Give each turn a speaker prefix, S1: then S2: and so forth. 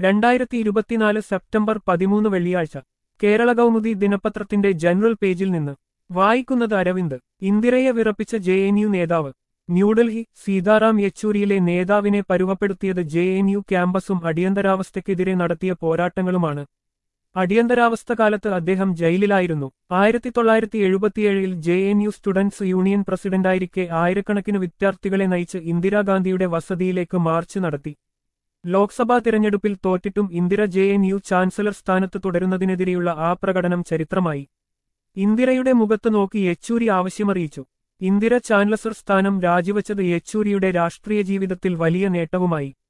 S1: രണ്ടായിരത്തി ഇരുപത്തിനാല് സെപ്റ്റംബർ പതിമൂന്ന് വെള്ളിയാഴ്ച കേരള കൗമുദി ദിനപത്രത്തിന്റെ ജനറൽ പേജിൽ നിന്ന് വായിക്കുന്നത് അരവിന്ദ് ഇന്ദിരയെ വിറപ്പിച്ച ജെ എൻ യു നേതാവ് ന്യൂഡൽഹി സീതാറാം യെച്ചൂരിയിലെ നേതാവിനെ പരുവപ്പെടുത്തിയത് ജെ എൻ യു ക്യാമ്പസും അടിയന്തരാവസ്ഥയ്ക്കെതിരെ നടത്തിയ പോരാട്ടങ്ങളുമാണ് അടിയന്തരാവസ്ഥ കാലത്ത് അദ്ദേഹം ജയിലിലായിരുന്നു ആയിരത്തി തൊള്ളായിരത്തി എഴുപത്തിയേഴിൽ J N U students union പ്രസിഡന്റായിരിക്കെ ആയിരക്കണക്കിന് വിദ്യാർത്ഥികളെ നയിച്ച് ഇന്ദിരാഗാന്ധിയുടെ വസതിയിലേക്ക് മാർച്ച് നടത്തി ലോക്സഭാ തിരഞ്ഞെടുപ്പിൽ തോറ്റിട്ടും Indira J N U chancellor സ്ഥാനത്ത് തുടരുന്നതിനെതിരെയുള്ള ആ പ്രകടനം ചരിത്രമായി ഇന്ദിരയുടെ മുഖത്ത് നോക്കി യെച്ചൂരി ആവശ്യമറിയിച്ചു ഇന്ദിര ചാൻസലർ സ്ഥാനം രാജിവച്ചത് യെച്ചൂരിയുടെ രാഷ്ട്രീയ ജീവിതത്തിൽ വലിയ നേട്ടവുമായി